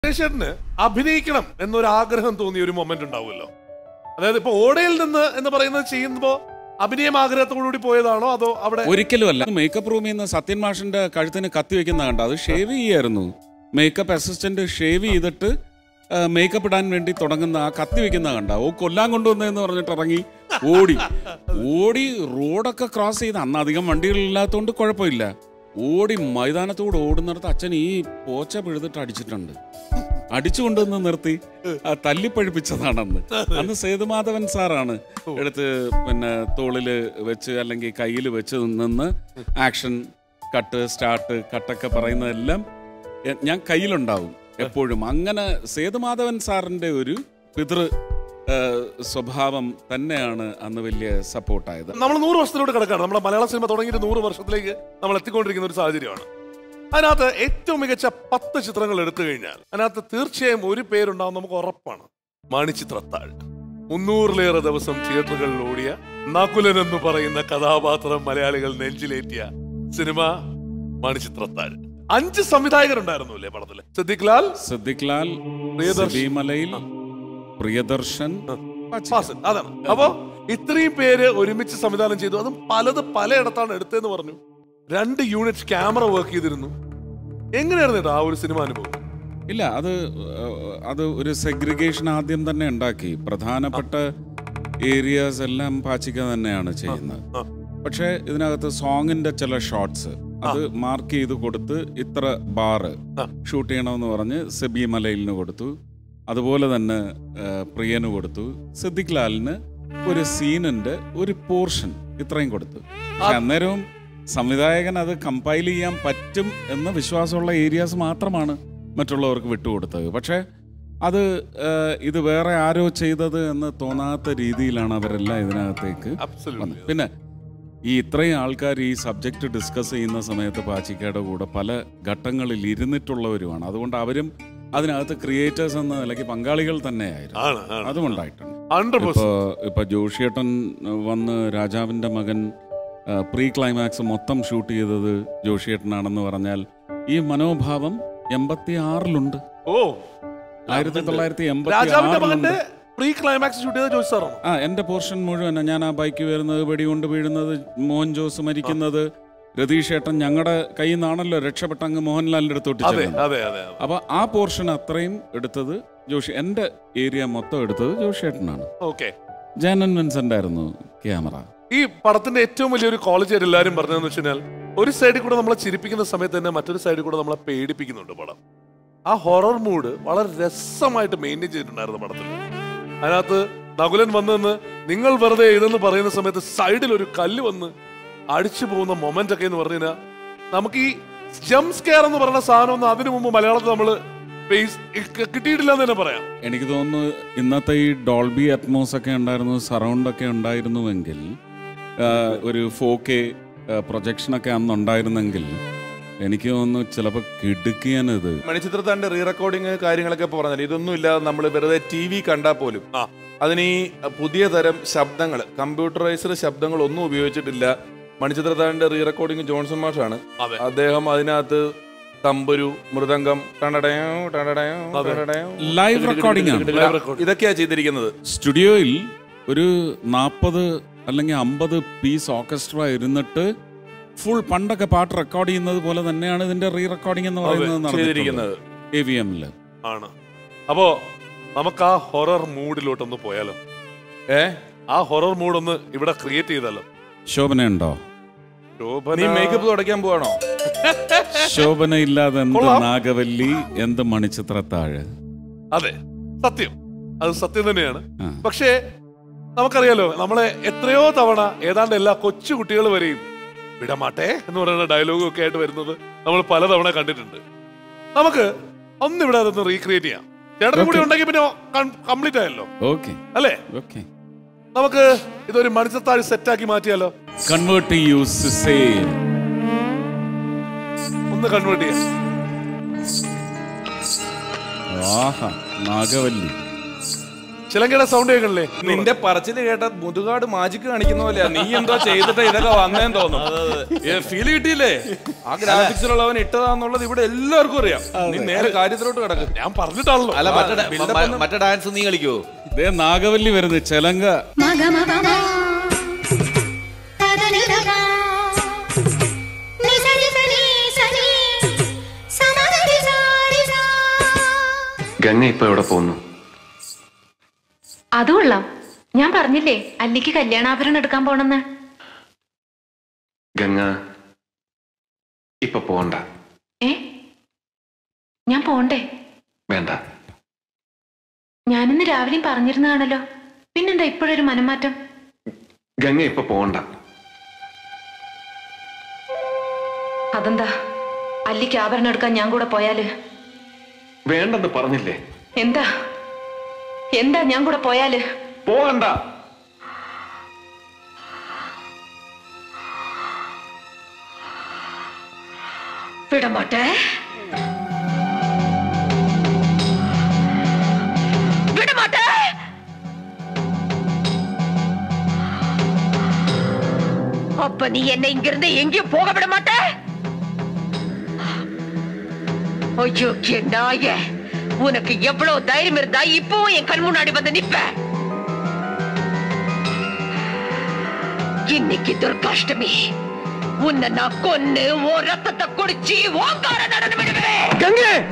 സുരേഷേട്ടന് അഭിനയിക്കണം എന്നൊരു ആഗ്രഹം തോന്നിയ ഒരു മൊമെന്റ് ഉണ്ടാവുമല്ലോ അതായത് ഇപ്പൊ ഓടയിൽ നിന്ന് എന്ന് പറയുന്നത് ചെയ്യുമ്പോ അഭിനയം ആഗ്രഹത്തോടുകൂടി പോയതാണോ അതോ അവിടെ ഒരിക്കലും അല്ല മേക്കപ്പ് റൂമിൽ നിന്ന് സത്യൻ മാഷിന്റെ കഴുത്തിന് കത്തി വെക്കുന്ന കണ്ട അത് ഷേവ് ചെയ്യായിരുന്നു മേക്കപ്പ് അസിസ്റ്റന്റ് ഷേവ് ചെയ്തിട്ട് മേക്കപ്പ് ഇടാൻ വേണ്ടി തുടങ്ങുന്ന ആ കത്തി വെക്കുന്ന കണ്ട ഓ കൊല്ലാൻ കൊണ്ടുവന്നതെന്ന് പറഞ്ഞിട്ട് ഇറങ്ങി ഓടി ഓടി റോഡൊക്കെ ക്രോസ് ചെയ്ത് അന്ന് അധികം വണ്ടികളില്ലാത്തതുകൊണ്ട് കുഴപ്പമില്ല ഓടി മൈതാനത്തൂടെ ഓടുന്നിടത്ത് അച്ഛൻ ഈ പോച്ച പിഴുതിട്ട് അടിച്ചിട്ടുണ്ട് അടിച്ചു കൊണ്ടുവന്ന് നിർത്തി ആ, തല്ലിപ്പഴിപ്പിച്ചതാണെന്ന് അന്ന് സേതുമാധവൻ സാറാണ് എടുത്ത് പിന്നെ തോളില് വെച്ച് അല്ലെങ്കിൽ കയ്യിൽ വെച്ച് നിന്ന് ആക്ഷൻ കട്ട് സ്റ്റാർട്ട് കട്ടൊക്കെ പറയുന്നതെല്ലാം എ- ഞാൻ കയ്യിലുണ്ടാവും എപ്പോഴും അങ്ങനെ സേതുമാധവൻ സാറിന്റെ ഒരു പിതൃ ആ, സ്വഭാവം തന്നെയാണ് അന്ന് വലിയ സപ്പോർട്ടായത് നമ്മൾ നൂറ് വർഷത്തിലോട്ട് കിടക്കാണ് നമ്മുടെ മലയാള സിനിമ തുടങ്ങിയിട്ട് നൂറ് വർഷത്തിലേക്ക് നമ്മൾ എത്തിക്കൊണ്ടിരിക്കുന്ന ഒരു സാഹചര്യമാണ് അതിനകത്ത് ഏറ്റവും മികച്ച പത്ത് ചിത്രങ്ങൾ എടുത്തു കഴിഞ്ഞാൽ അതിനകത്ത് തീർച്ചയായും ഒരു പേരുണ്ടാവും നമുക്ക് ഉറപ്പാണ് മണിച്ചിത്രത്താഴ് മുന്നൂറിലേറെ ദിവസം തിയേറ്ററുകളിൽ ഓടിയ നകുലൻ എന്ന് പറയുന്ന കഥാപാത്രം മലയാളികൾ നെഞ്ചിലേറ്റിയ സിനിമ മണിച്ചിത്രത്താഴ് അഞ്ച് സംവിധായകരുണ്ടായിരുന്നു അല്ലേ പടത്തില് സിദ്ദിഖ് ലാൽ സിദ്ദിഖ് ലാൽ പ്രിയദർശൻ. സിബിമലയിൽ പ്രിയദർശൻ പാച്ചിക്ക. ഫാസിൽ അതാണ് അപ്പോ ഇത്രയും പേര് ഒരുമിച്ച് സംവിധാനം ചെയ്തു അതും പലത് പലയിടത്താണ് എടുത്തതെന്ന് പറഞ്ഞു രണ്ട് യൂണിറ്റ് ക്യാമറ വർക്ക് ചെയ്തിരുന്നു എങ്ങനെയായിരുന്നു കേട്ടോ ആ ഒരു സിനിമ അനുഭവം ഇല്ല അത് ഏഹ്, അത് ഒരു സെഗ്രിഗേഷൻ ആദ്യം തന്നെ ഉണ്ടാക്കി പ്രധാനപ്പെട്ട ഏരിയാസ് എല്ലാം പാച്ചിക്ക തന്നെയാണ് ചെയ്യുന്നത് ആ. പക്ഷേ ഇതിനകത്ത് സോങ്ങിന്റെ ചില ഷോട്ട്സ് അത് മാർക്ക് ചെയ്ത് കൊടുത്ത് ഇത്ര ബാറ് ആ. ഷൂട്ട് ചെയ്യണമെന്ന് പറഞ്ഞ് സെബി മലയിലിന് കൊടുത്തു അതുപോലെ തന്നെ ഏഹ്, പ്രിയന് കൊടുത്തു സിദ്ദിഖ് ലാലിന് ഒരു സീനിന്റെ ഒരു പോർഷൻ ഇത്രയും കൊടുത്തു പക്ഷെ അന്നേരവും സംവിധായകൻ അത് കമ്പൈൽ ചെയ്യാൻ പറ്റും എന്ന വിശ്വാസമുള്ള ഏരിയാസ് മാത്രമാണ് മറ്റുള്ളവർക്ക് വിട്ടുകൊടുത്തത് പക്ഷേ അത് ഏഹ്, ഇത് വേറെ ആരോ ചെയ്തത് എന്ന് തോന്നാത്ത രീതിയിലാണ് അവരെല്ലാം ഇതിനകത്തേക്ക് വന്നത് പിന്നെ ഈ ഇത്രയും ആൾക്കാർ ഈ സബ്ജക്റ്റ് ഡിസ്കസ് ചെയ്യുന്ന സമയത്ത് പാച്ചിക്കയുടെ കൂടെ പല ഘട്ടങ്ങളിൽ ഇരുന്നിട്ടുള്ളവരുമാണ് അതുകൊണ്ട് അവരും അതിനകത്ത് ക്രിയേറ്റേഴ്സ് എന്ന നിലയ്ക്ക് പങ്കാളികൾ തന്നെയായിരുന്നു ആണ് ആണ് അതും ഉണ്ടായിട്ടുണ്ട് ഹൺഡ്രഡ് ഇപ്പൊ ഇപ്പൊ ജോഷിയേട്ടൻ വന്ന് രാജാവിന്റെ മകൻ പ്രീ ക്ലൈമാക്സ് മൊത്തം ഷൂട്ട് ചെയ്തത് ജോഷിയേട്ടനാണെന്ന് പറഞ്ഞാൽ ഈ മനോഭാവം എൺപത്തി ആറിലുണ്ട് ഓ ആയിരത്തി തൊള്ളായിരത്തി എൺപത്തി രാജാവിന്റെ ആറിലുണ്ട് മകന്റെ പ്രീ ക്ലൈമാക്സ് ഷൂട്ട് ചെയ്ത ജോസ് സാറാണോ ആ എന്റെ പോർഷൻ മുഴുവൻ ഞാൻ ആ ബൈക്ക് വരുന്നത് വെടികൊണ്ട് വീഴുന്നത് മോഹൻ ജോസ് മരിക്കുന്നത് രതീഷ് ഏട്ടൻ ഞങ്ങളുടെ കയ്യിൽ നിന്നാണല്ലോ രക്ഷപ്പെട്ട അങ്ങ് മോഹൻലാലിന്റെ അടുത്തോട്ട് അതെ ചെല്ലുന്നത്. അതെ അതെ അതെ. അപ്പൊ ആ പോർഷൻ അത്രയും എടുത്തത് ജോഷി എന്റെ ഏരിയ മൊത്തം എടുത്തത് ജോഷി ഏട്ടനാണ് ഓക്കെ ജാനൻ വിൻസെന്റ് ആയിരുന്നു ക്യാമറ ഈ പടത്തിന്റെ ഏറ്റവും വലിയൊരു ക്വാളിറ്റി ആയിട്ട് എല്ലാവരും പറഞ്ഞതെന്ന് വെച്ചാൽ ഒരു സൈഡിൽ കൂടെ നമ്മളെ ചിരിപ്പിക്കുന്ന സമയത്ത് തന്നെ മറ്റൊരു സൈഡിൽ കൂടെ നമ്മളെ പേടിപ്പിക്കുന്നുണ്ട് പടം ആ ഹൊറർ മൂഡ് വളരെ രസമായിട്ട് മെയിൻറ്റെയിൻ ചെയ്തിട്ടുണ്ടായിരുന്നു പടത്തിൽ അതിനകത്ത് നകുലൻ വന്ന് നിന്ന് നിങ്ങൾ വെറുതെ ഇതെന്ന് പറയുന്ന സമയത്ത് സൈഡിൽ ഒരു കല്ല് വന്ന് അടിച്ചു പോകുന്ന മൊമെന്റ് ഒക്കെ എന്ന് പറഞ്ഞു കഴിഞ്ഞാൽ നമുക്ക് ഈ ജംപ് സ്കെയർ എന്ന് പറയുന്ന സാധനം ഒന്നും അതിനു മുമ്പ് മലയാളത്തിൽ നമ്മൾ കിട്ടിയിട്ടില്ല എന്ന് തന്നെ പറയാം എനിക്ക് തോന്നുന്നു ഇന്നത്തെ ഈ ഡോൾബി അറ്റ്മോസ് ഒക്കെ ഉണ്ടായിരുന്നു സറൗണ്ട് ഒക്കെ ഉണ്ടായിരുന്നുവെങ്കിൽ ആ, ഒരു ഫോർ കെ പ്രൊജക്ഷൻ ഒക്കെ അന്ന് ഉണ്ടായിരുന്നെങ്കിൽ എനിക്ക് തോന്നുന്നു ചിലപ്പോൾ കിടുക്കിയാനിത് മണിച്ചിത്രത്താന്റെ റീ റെക്കോർഡിങ് കാര്യങ്ങളൊക്കെ പറഞ്ഞാൽ ഇതൊന്നും ഇല്ലാതെ നമ്മൾ വെറുതെ ടി വി കണ്ടാൽ പോലും ആ. അതിന് ഈ പുതിയ തരം ശബ്ദങ്ങൾ കമ്പ്യൂട്ടറൈസ്ഡ് ശബ്ദങ്ങൾ ഒന്നും ഉപയോഗിച്ചിട്ടില്ല മണിച്ചിത്രത്താന്റെ റീ റെക്കോർഡിങ് ജോൺസൺ മാഷാണ് അതെ. അദ്ദേഹം അതിനകത്ത് തമ്പുരു മൃദംഗം ടണടയോ ടണടയോ അതെ. ടണടയോ ലൈവ് റെക്കോർഡിംഗ് ആണ് Live recording. ഇതൊക്കെയാ ചെയ്തിരിക്കുന്നത് സ്റ്റുഡിയോയിൽ ഒരു നാൽപ്പത് അല്ലെങ്കിൽ അമ്പത് പീസ് ഓർക്കസ്ട്ര ഇരുന്നിട്ട് ഫുൾ പണ്ടൊക്കെ പാട്ട് റെക്കോർഡ് ചെയ്യുന്നത് പോലെ തന്നെയാണ് ഇതിന്റെ റീ റെക്കോർഡിംഗ് എന്ന് പറയുന്നത് ചെയ്തിരിക്കുന്നത് എ വി എമ്മില് ആണ് അപ്പോ നമുക്ക് ആ ഹൊറർ മൂഡിലോട്ടൊന്ന് പോയാലോ ഏ ആ ഹൊറർ മൂഡ് ഒന്ന് ഇവിടെ ക്രിയേറ്റ് ചെയ്താലോ ശോഭന ഉണ്ടോ ശോഭന നീ മേക്കപ്പ് തുടയ്ക്കാൻ പോവാണോ ശോഭന ഇല്ലാതെ എന്ത് കൊള്ളാം. നാഗവല്ലി എന്ത് മണിച്ചിത്രത്താഴ് അതെ സത്യം അത് സത്യം തന്നെയാണ് ആ. പക്ഷേ നമുക്കറിയാലോ നമ്മളെ എത്രയോ തവണ ഏതാണ്ട് എല്ലാ കൊച്ചു കുട്ടികൾ വരെയും വിടമാട്ടെ എന്ന് പറയുന്ന ഡയലോഗും ഒക്കെ ആയിട്ട് വരുന്നത് നമ്മൾ പലതവണ കണ്ടിട്ടുണ്ട് നമുക്ക് ഒന്ന് ഇവിടെ അതൊന്ന് റീക്രിയേറ്റ് ചെയ്യാം ചേട്ടൻ കൂടി Okay. ഉണ്ടെങ്കിൽ പിന്നെ കംപ്ലീറ്റ് ആയല്ലോ ഓക്കെ അല്ലേ ഓക്കെ നമുക്ക് ഇതൊരു മണിച്ചത്താഴ് സെറ്റാക്കി മാറ്റിയാലോ കൺവേർട്ട് യൂസ് സെയിം ഒന്ന് കൺവേർട്ട് ചെയ്യാം ആഹാ നാഗവല്ലി ചിലങ്കയുടെ സൗണ്ട് കേൾക്കണില്ലേ നിന്റെ പറച്ചില് കേട്ട മുതുകാട് മാജിക്ക് കാണിക്കുന്ന പോലെയാ നീ എന്തോ ചെയ്തിട്ട് ഇതൊക്കെ വന്നേന്ന് തോന്നും ഫീൽ കിട്ടിയില്ലേ ആ ഗ്രാഫിക്സിലുള്ളവൻ ഇട്ടതാന്നുള്ളത് ഇവിടെ എല്ലാവർക്കും അറിയാം നീ നേരെ കാര്യത്തിലോട്ട് കിടക്കും ഞാൻ പറഞ്ഞിട്ടാണല്ലോ അല്ല മറ്റേ ഡാ- build up മ- ഒന്ന് മറ്റേ ഡാൻസ് നീ കളിക്കോ ദേ നാഗവല്ലി വരുന്നത് ചെലങ്ക ഗംഗ ഇപ്പൊ എവിടെ പോകുന്നു അത് കൊള്ളാം ഞാൻ പറഞ്ഞില്ലേ അല്ലിക്ക് കല്യാണാഭരണം എടുക്കാൻ പോണെന്ന് ഗംഗ ഇപ്പൊ പോകണ്ട ഏ ഞാൻ പോണ്ടേ വേണ്ട ഞാനിന്ന് രാവിലെയും പറഞ്ഞിരുന്നതാണല്ലോ പിന്നെന്താ ഇപ്പോഴൊരു മനംമാറ്റം ഗംഗ ഇപ്പൊ പോകണ്ട അതെന്താ അല്ലിക്ക് ആഭരണം എടുക്കാൻ ഞാൻ കൂടെ പോയാല് വേണ്ടെന്ന് പറഞ്ഞില്ലേ എന്താ എന്താ ഞാൻ കൂടെ പോയാല് പോകണ്ട വിടമാട്ടെ വിടമാട്ടെ அப்ப நீ என்னை இங்கிருந்து எங்கேயும் போக விட மாட்ட ஐயோ நாய உனக்கு எவ்வளவு தைரியம் இருந்தா இப்பவும் என் கண் முன்னாடி வந்து நிப்ப இன்னைக்கு துர்காஷ்டமி உன்னை நான் கொன்னு ஓ ரத்தத்தை குடிச்சு ஓங்கார நடனம் விடுவேன்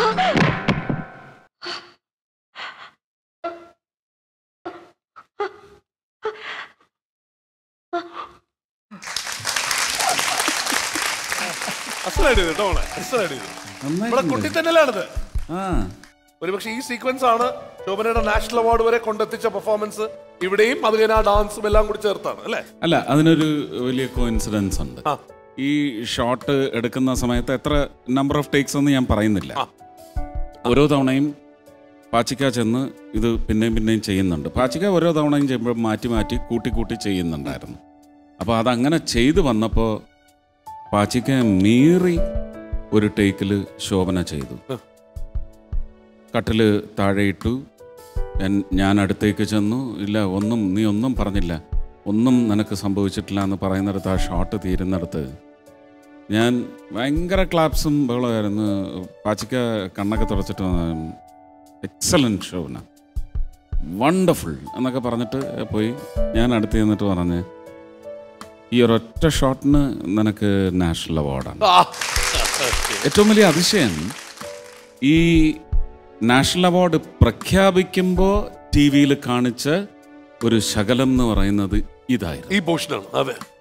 അസലായിട്ട് ചെയ്തു കേട്ടോ മോളെ അസലായിട്ട് ചെയ്തു നമ്മളെ കുട്ടി തന്നെയാണിത് ആ ഒരുപക്ഷെ ഈ സീക്വൻസ് ആണ് ശോഭനയുടെ നാഷണൽ അവാർഡ് വരെ കൊണ്ടെത്തിച്ച പെർഫോമൻസ് ഇവിടെയും അത് കഴിഞ്ഞ ആ ഡാൻസും എല്ലാം കൂടി ചേർത്താണ് അല്ലേ അല്ല അതിനൊരു വലിയ കോയിൻസിഡൻസ് ഉണ്ട് ആ. ഈ ഷോട്ട് എടുക്കുന്ന സമയത്ത് എത്ര നമ്പർ ഓഫ് ടേക്സ് എന്ന് ഞാൻ പറയുന്നില്ല ആ. ഓരോ തവണയും പാച്ചിക്ക ചെന്ന് ഇത് പിന്നെയും പിന്നെയും ചെയ്യുന്നുണ്ട് പാച്ചിക്ക ഓരോ തവണയും ചെയ്യുമ്പോൾ മാറ്റി മാറ്റി കൂട്ടി കൂട്ടി ചെയ്യുന്നുണ്ടായിരുന്നു അപ്പോൾ അതങ്ങനെ ചെയ്തു വന്നപ്പോൾ പാച്ചിക്ക മീറി ഒരു ടേക്കിൽ ശോഭന ചെയ്തു കട്ടില് താഴെയിട്ടു ഞാൻ- ഞാൻ അടുത്തേക്ക് ചെന്നു ഇല്ല ഒന്നും നീ ഒന്നും പറഞ്ഞില്ല ഒന്നും നിനക്ക് സംഭവിച്ചിട്ടില്ല എന്ന് പറയുന്നിടത്ത് ആ ഷോട്ട് തീരുന്നിടത്ത് ഞാൻ ഭയങ്കര ക്ലാപ്സും ബഹളമായിരുന്നു പാച്ചിക്ക കണ്ണൊക്കെ തുടച്ചിട്ട് എക്സലൻറ്റ് ഷോന വണ്ടർഫുൾ എന്നൊക്കെ പറഞ്ഞിട്ട് പോയി ഞാൻ അടുത്ത് ചെന്നിട്ട് പറഞ്ഞ് ഈ ഒരൊറ്റ ഷോട്ടിന് നിനക്ക് നാഷണൽ അവാർഡാണ് ആ, ഏറ്റവും വലിയ അതിശയം ഈ നാഷണൽ അവാർഡ് പ്രഖ്യാപിക്കുമ്പോൾ ടി വിയിൽ കാണിച്ച ഒരു ശകലം എന്ന് പറയുന്നത് ഇതായിരുന്നു ഈ പോർഷനാണ് അതെ